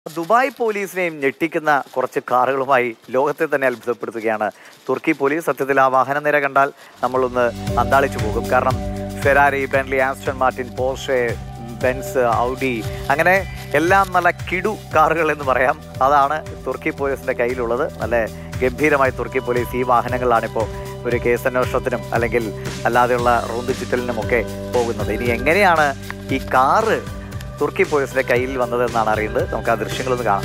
Dubai പോലീസിനെയും ഞെട്ടിക്കുന്ന കുറച്ച് കാറുകളുമായി ലോകത്തെ തന്നെ അത്ഭുതപ്പെടുത്തുകയാണ് തുർക്കി പോലീസ് സത്യത്തിൽ ആ വാഹന നിര കണ്ടാൽ നമ്മളൊന്ന് അന്താളിച്ചു പോകും കാരണം Ferrari Bentley Aston Martin Porsche Benz Audi അങ്ങനെ എല്ലാം നല്ല കിടു കാറുകൾ എന്ന് പറയാം അതാണ് തുർക്കി പോലീസിന്റെ കയ്യിലുള്ളത് നല്ല ഗംഭീരമായി തുർക്കി പോലീസ് ഈ വാഹനങ്ങളിലാണ് ഇപ്പോൾ ഒരു കേസന്വേഷണത്തിനും അല്ലെങ്കിൽ അല്ലാതെയുള്ള റൂന്ത് ചുറ്റലിനും ഒക്കെ പോകുന്നത് ഇനി എങ്ങനെയാണ് ഈ കാറ് തുർക്കി പോലീസിന്റെ കയ്യിൽ വന്നതെന്നാണ് അറിയുന്നത് നമുക്ക് ആ ദൃശ്യങ്ങളൊന്ന് കാണാം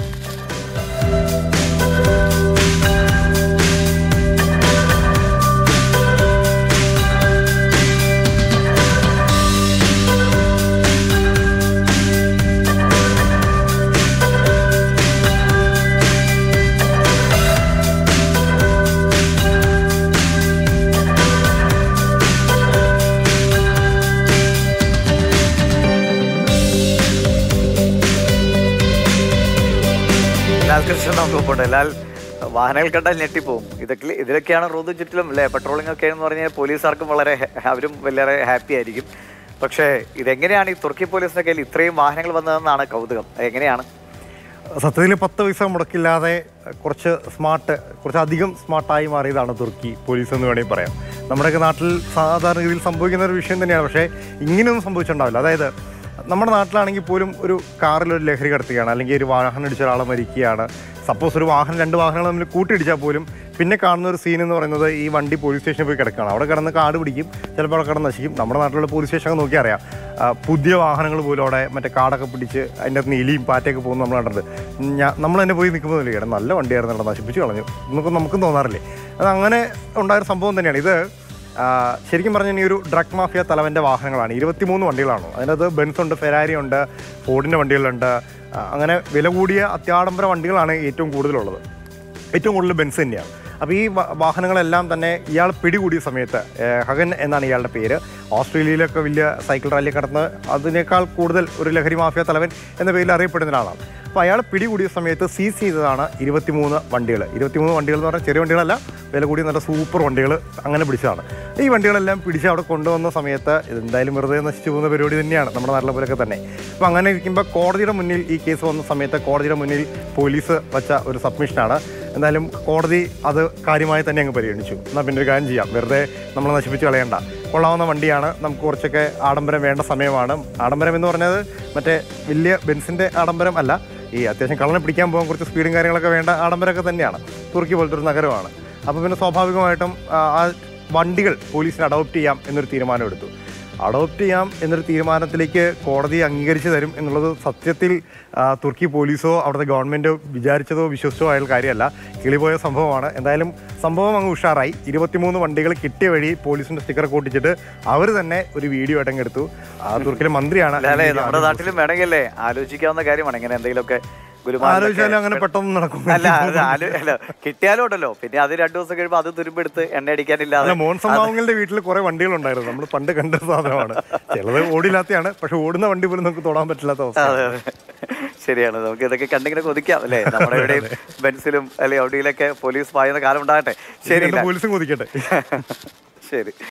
ലാൽ കൃഷ്ണൻ നമുക്ക് ഉണ്ട് ലാൽ വാഹനങ്ങൾ കണ്ടാൽ ഞെട്ടിപ്പോവും ഇതൊക്കെ ഇതിലൊക്കെയാണ് റോഡ് ചുറ്റിലും അല്ലേ പെട്രോളിംഗ് ഒക്കെ എന്ന് പറഞ്ഞാൽ പോലീസുകാർക്കും വളരെ ഹെ- അവരും വളരെ ഹാപ്പി ആയിരിക്കും പക്ഷേ ഇതെങ്ങനെയാണ് ഈ തുർക്കി പോലീസിന്റെ കയ്യിൽ ഇത്രയും വാഹനങ്ങൾ വന്നതെന്നാണ് കൗതുകം എങ്ങനെയാണ് സത്യത്തിൽ പത്ത് പൈസ മുടക്കില്ലാതെ കുറച്ച് സ്മാർട്ട് കുറച്ച് അധികം സ്മാർട്ടായി മാറിയതാണ് തുർക്കി പോലീസ് എന്ന് വേണമെങ്കിൽ പറയാം നമ്മുടെയൊക്കെ നാട്ടിൽ സാധാരണ രീതിയിൽ സംഭവിക്കുന്ന ഒരു വിഷയം തന്നെയാണ് പക്ഷേ ഇങ്ങനെയൊന്നും സംഭവിച്ചിട്ടുണ്ടാവില്ല അതായത് നമ്മുടെ നാട്ടിലാണെങ്കിൽ പോലും ഒരു കാറിൽ ഒരു ലഹരി കടത്തുകയാണ് അല്ലെങ്കിൽ ഒരു വാഹനം ഇടിച്ച ഒരാളെ മരിക്കുകയാണ് സപ്പോസ് ഒരു വാഹനം രണ്ട് വാഹനങ്ങൾ തമ്മിൽ കൂട്ടിയിടിച്ചാൽ പോലും പിന്നെ കാണുന്ന ഒരു സീൻ എന്ന് പറയുന്നത് ഈ വണ്ടി പോലീസ് സ്റ്റേഷനിൽ പോയി കിടക്കുകയാണ് അവിടെ കിടന്ന് കാട് പിടിക്കും ചിലപ്പോൾ അവിടെ കിടന്ന് നശിക്കും നമ്മുടെ നാട്ടിലുള്ള പോലീസ് സ്റ്റേഷനൊക്കെ നോക്കി അറിയാം ആ, പുതിയ വാഹനങ്ങൾ പോലും അവിടെ മറ്റേ കാടൊക്കെ പിടിച്ച് അതിൻ്റെ അകത്ത് എലിയും പാറ്റയൊക്കെ പോകുന്ന നമ്മൾ കണ്ടിട്ടുണ്ട് ഞാൻ നമ്മൾ തന്നെ പോയി നിൽക്കുമ്പോൾ ഇല്ല നല്ല വണ്ടിയായിരുന്നു അവിടെ നശിപ്പിച്ച് കളഞ്ഞു നമുക്ക് നമുക്കും തോന്നാറില്ലേ അത് അങ്ങനെ ഉണ്ടായൊരു സംഭവം തന്നെയാണ് ഇത് ആ, ശരിക്കും പറഞ്ഞാൽ ഈ ഒരു ഡ്രഗ് മാഫിയ തലവൻ്റെ വാഹനങ്ങളാണ് ഇരുപത്തിമൂന്ന് വണ്ടികളാണ് അതിനകത്ത് ബെൻസ് ഉണ്ട് ഫെരാരി ഉണ്ട് ഫോർഡിൻ്റെ വണ്ടികളുണ്ട് ആ, അങ്ങനെ വില കൂടിയ അത്യാഡംബര വണ്ടികളാണ് ഏറ്റവും കൂടുതലുള്ളത് ഏറ്റവും കൂടുതൽ ബെൻസ് തന്നെയാണ് അപ്പോൾ ഈ വ- വാഹനങ്ങളെല്ലാം തന്നെ ഇയാൾ പിടികൂടിയ സമയത്ത് ഏഹ്, ഹഗൻ എന്നാണ് ഇയാളുടെ പേര് ഓസ്ട്രേലിയയിലൊക്കെ വലിയ സൈക്കിൾ റാലി കടന്ന് അതിനേക്കാൾ കൂടുതൽ ഒരു ലഹരി മാഫിയ തലവൻ എന്ന പേരിൽ അറിയപ്പെടുന്ന ഒരാളാണ് അപ്പോൾ അയാൾ പിടികൂടിയ സമയത്ത് സീസ് ചെയ്തതാണ് ഇരുപത്തിമൂന്ന് വണ്ടികൾ ഇരുപത്തിമൂന്ന് വണ്ടികൾ എന്ന് പറഞ്ഞാൽ ചെറിയ വണ്ടികളല്ല വില കൂടിയ നല്ല സൂപ്പർ വണ്ടികൾ അങ്ങനെ പിടിച്ചതാണ് ഈ വണ്ടികളെല്ലാം പിടിച്ച് അവിടെ കൊണ്ടുവന്ന സമയത്ത് ഇതെന്തായാലും വെറുതെ നശിച്ചു പോകുന്ന പരിപാടി തന്നെയാണ് നമ്മുടെ നാട്ടിലെ പോലെയൊക്കെ തന്നെ അപ്പോൾ അങ്ങനെ ഇരിക്കുമ്പോൾ കോടതിയുടെ മുന്നിൽ ഈ കേസ് വന്ന സമയത്ത് കോടതിയുടെ മുന്നിൽ പോലീസ് വച്ച ഒരു സബ്മിഷനാണ് എന്തായാലും കോടതി അത് കാര്യമായി തന്നെ അങ്ങ് പരിഗണിച്ചു എന്നാൽ പിന്നെ ഒരു കാര്യം ചെയ്യാം വെറുതെ നമ്മൾ നശിപ്പിച്ച് കളയണ്ട കൊള്ളാവുന്ന വണ്ടിയാണ് നമുക്ക് കുറച്ചൊക്കെ ആഡംബരം വേണ്ട സമയമാണ് ആഡംബരം എന്ന് പറഞ്ഞത് മറ്റേ വലിയ ബെൻസിൻ്റെ ആഡംബരം അല്ല ഈ അത്യാവശ്യം കള്ളനെ പിടിക്കാൻ പോകാൻ കുറച്ച് സ്പീഡും കാര്യങ്ങളൊക്കെ വേണ്ട ആഡംബരമൊക്കെ തന്നെയാണ് തുർക്കി പോലത്തെ ഒരു നഗരമാണ് അപ്പോൾ പിന്നെ സ്വാഭാവികമായിട്ടും ആ ആ വണ്ടികൾ പോലീസിന് അഡോപ്റ്റ് ചെയ്യാം എന്നൊരു തീരുമാനം എടുത്തു അഡോപ്റ്റ് ചെയ്യാം എന്നൊരു തീരുമാനത്തിലേക്ക് കോടതി അംഗീകരിച്ചു തരും എന്നുള്ളത് സത്യത്തിൽ ആ, തുർക്കി പോലീസോ അവിടുത്തെ ഗവൺമെൻറ്റോ വിചാരിച്ചതോ വിശ്വസിച്ചോ ആയ കാര്യമല്ല കിളിപോയ സംഭവമാണ് എന്തായാലും സംഭവം അങ്ങ് ഉഷാറായി ഇരുപത്തിമൂന്ന് വണ്ടികൾ കിട്ടിയ വഴി പോലീസിൻ്റെ സ്റ്റിക്കർ കൂട്ടിച്ചിട്ട് അവർ തന്നെ ഒരു വീഡിയോ അടങ്ങെടുത്തു ആ തുർക്കിലെ മന്ത്രിയാണ് ഈ അല്ലേ video നമ്മുടെ നാട്ടിലും വേണമെങ്കിൽ അല്ലേ ആലോചിക്കാവുന്ന കാര്യമാണ് ഇങ്ങനെ എന്തെങ്കിലുമൊക്കെ ഗുരുമാരൊക്കെ- ആലോചിച്ചാലും അങ്ങനെ പെട്ടെന്ന് നടക്കും അല്ല അത് ആലോ അല്ല കിട്ടിയാലും ഉണ്ടല്ലോ പിന്നെ അത് രണ്ടു ദിവസം കഴിയുമ്പോൾ അത് തുരുമ്പെടുത്ത് എണ്ണ അടിക്കാനില്ലാതെ അല്ല മോൻ സംഭാവങ്ങളുടെ വീട്ടിൽ കുറെ വണ്ടികളുണ്ടായിരുന്നു നമ്മൾ പണ്ട് കണ്ട ഒരു സാധനമാണ് ചിലത് ഓടില്ലാത്തതാണ് പക്ഷെ ഓടുന്ന വണ്ടി പോലും നമുക്ക് തൊടാൻ പറ്റില്ലാത്ത അവസ്ഥ അതെ അതെ ശരിയാണ് നമുക്ക് ഇതൊക്കെ കണ്ടിങ്ങനെ കൊതിക്കാം അല്ലേ നമ്മുടെ ഇവിടെയും ബെൻസിലും അല്ലെ ഔഡിയിലൊക്കെ പോലീസ് പായുന്ന കാലം ഉണ്ടാകട്ടെ ശരി പോലീസും കൊതിക്കട്ടെ ശരി